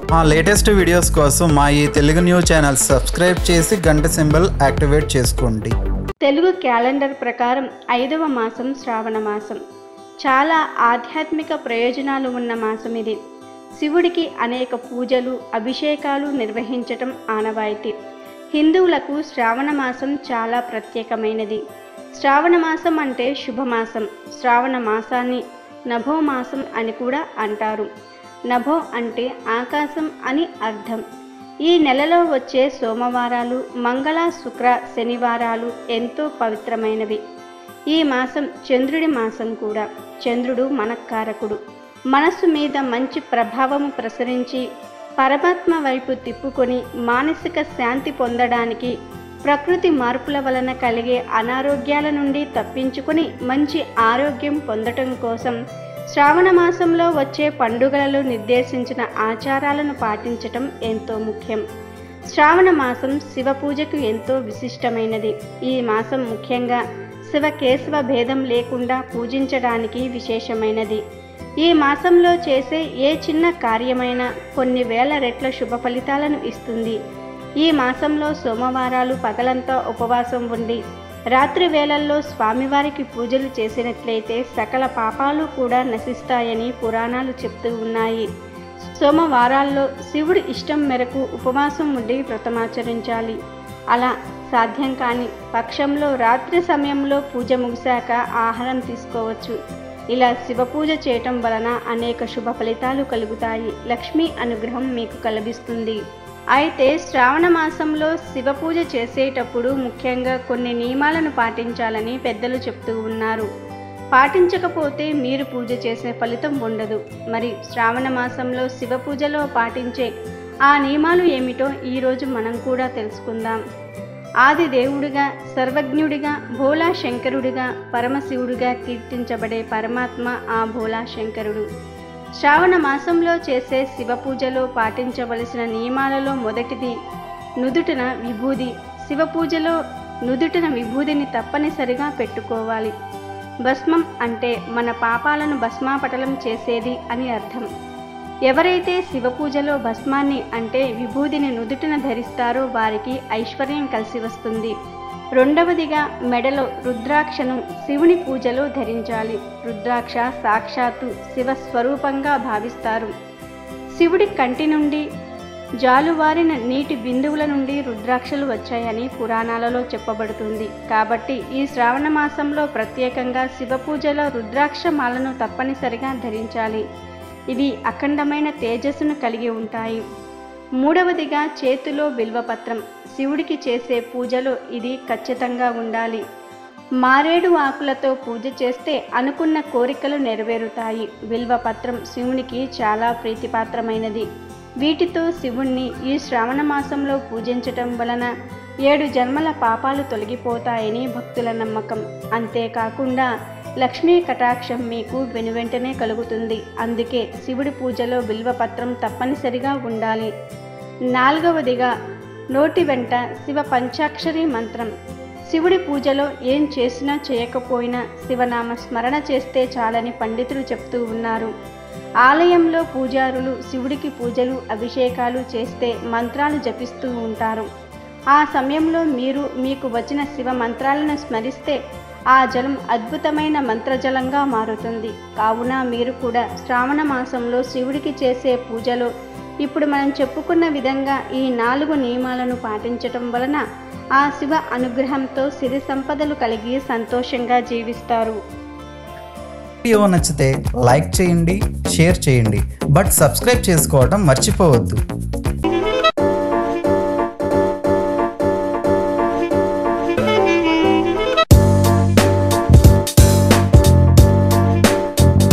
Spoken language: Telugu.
మా లేటెస్ట్ వీడియోస్ కోసం మా ఈ తెలుగు న్యూస్ ఛానల్ సబ్స్క్రైబ్ చేసి గంట సింబల్ యాక్టివేట్ చేసుకోండి తెలుగు క్యాలెండర్ ప్రకారం ఐదవ మాసం శ్రావణ మాసం చాలా ఆధ్యాత్మిక ప్రయోజనాలు ఉన్న మాసం ఇది శివుడికి అనేక పూజలు అభిషేకాలు నిర్వహించటం ఆనవాయితీ హిందువులకు శ్రావణ మాసం చాలా ప్రత్యేకమైనది శ్రావణ మాసం అంటే శుభమాసం శ్రావణ మాసాన్ని నభో మాసం అని కూడా అంటారు నభో అంటే ఆకాశం అని అర్థం ఈ నెలలో వచ్చే సోమవారాలు మంగళ శుక్ర శనివారాలు ఎంతో పవిత్రమైనవి ఈ మాసం చంద్రుడి మాసం కూడా చంద్రుడు మనకారకుడు మనస్సు మీద మంచి ప్రభావము ప్రసరించి పరమాత్మ వైపు తిప్పుకొని మానసిక శాంతి పొందడానికి ప్రకృతి మార్పుల వలన కలిగే అనారోగ్యాల నుండి తప్పించుకొని మంచి ఆరోగ్యం పొందటం కోసం శ్రావణ మాసంలో వచ్చే పండుగలలో నిర్దేశించిన ఆచారాలను పాటించటం ఎంతో ముఖ్యం శ్రావణ మాసం శివ పూజకు ఎంతో విశిష్టమైనది ఈ మాసం ముఖ్యంగా శివ కేశవ భేదం లేకుండా పూజించడానికి విశేషమైనది ఈ మాసంలో చేసే ఏ చిన్న కార్యమైనా కొన్ని వేల రెట్ల శుభ ఫలితాలను ఇస్తుంది ఈ మాసంలో సోమవారాలు పగలంతా ఉపవాసం ఉండి రాత్రి వేళల్లో స్వామివారికి పూజలు చేసినట్లయితే సకల పాపాలు కూడా నశిస్తాయని పురాణాలు చెప్తూ ఉన్నాయి సోమవారాల్లో శివుడి ఇష్టం మేరకు ఉపవాసం ఉండి వ్రతమాచరించాలి అలా సాధ్యం కాని పక్షంలో రాత్రి సమయంలో పూజ ముగిశాక ఆహారం తీసుకోవచ్చు ఇలా శివ పూజ చేయటం వలన అనేక శుభ ఫలితాలు కలుగుతాయి లక్ష్మీ అనుగ్రహం మీకు కలభిస్తుంది అయితే శ్రావణ మాసంలో శివ పూజ చేసేటప్పుడు ముఖ్యంగా కొన్ని నియమాలను పాటించాలని పెద్దలు చెప్తూ ఉన్నారు పాటించకపోతే మీరు పూజ చేసే ఫలితం ఉండదు మరి శ్రావణ మాసంలో శివ పూజలో పాటించే ఆ నియమాలు ఏమిటో ఈరోజు మనం కూడా తెలుసుకుందాం ఆది దేవుడిగా సర్వజ్ఞుడిగా భోలా శంకరుడిగా పరమశివుడిగా కీర్తించబడే పరమాత్మ ఆ భోలా శంకరుడు శ్రావణ మాసంలో చేసే శివ పూజలో పాటించవలసిన నియమాలలో మొదటిది నుదుటిన విభూది శివ పూజలో నుదుటిన విభూదిని తప్పనిసరిగా పెట్టుకోవాలి భస్మం అంటే మన పాపాలను భస్మాపటలం చేసేది అని అర్థం ఎవరైతే శివ పూజలో భస్మాన్ని అంటే విభూదిని నుదుటిన ధరిస్తారో వారికి ఐశ్వర్యం కలిసి వస్తుంది రెండవదిగా మెడలో రుద్రాక్షను శివుని పూజలో ధరించాలి రుద్రాక్ష సాక్షాత్తు శివ స్వరూపంగా భావిస్తారు శివుడి కంటి నుండి జాలువారిన నీటి బిందువుల నుండి రుద్రాక్షలు వచ్చాయని పురాణాలలో చెప్పబడుతుంది కాబట్టి ఈ శ్రావణ మాసంలో ప్రత్యేకంగా శివ పూజలో రుద్రాక్ష మాలను తప్పనిసరిగా ధరించాలి ఇవి అఖండమైన తేజస్సును కలిగి ఉంటాయి మూడవదిగా చేతిలో బిల్వపత్రం శివుడికి చేసే పూజలో ఇది ఖచ్చితంగా ఉండాలి మారేడు ఆకులతో పూజ చేస్తే అనుకున్న కోరికలు నెరవేరుతాయి బిల్వపత్రం శివునికి చాలా ప్రీతిపాత్రమైనది వీటితో శివుణ్ణి ఈ శ్రావణ మాసంలో పూజించటం వలన ఏడు జన్మల పాపాలు తొలగిపోతాయని భక్తుల నమ్మకం అంతేకాకుండా లక్ష్మీ కటాక్షం మీకు వెనువెంటనే కలుగుతుంది అందుకే శివుడి పూజలో బిల్వపత్రం తప్పనిసరిగా ఉండాలి నాలుగవదిగా నోటి వెంట శివ పంచాక్షరి మంత్రం శివుడి పూజలో ఏం చేసినా చేయకపోయినా శివనామ స్మరణ చేస్తే చాలని పండితులు చెప్తూ ఉన్నారు ఆలయంలో పూజారులు శివుడికి పూజలు అభిషేకాలు చేస్తే మంత్రాలు జపిస్తూ ఉంటారు ఆ సమయంలో మీరు మీకు వచ్చిన శివ మంత్రాలను స్మరిస్తే ఆ జలం అద్భుతమైన మంత్రజలంగా మారుతుంది కావున మీరు కూడా శ్రావణ మాసంలో శివుడికి చేసే పూజలో ఇప్పుడు మనం చెప్పుకున్న విధంగా ఈ నాలుగు నియమాలను పాటించటం వలన ఆ శివ అనుగ్రహంతో సిరి సంపదలు కలిగి సంతోషంగా జీవిస్తారు వీడియో నచ్చితే లైక్ చేయండి షేర్ చేయండి బట్ సబ్స్క్రైబ్ చేసుకోవడం మర్చిపోవద్దు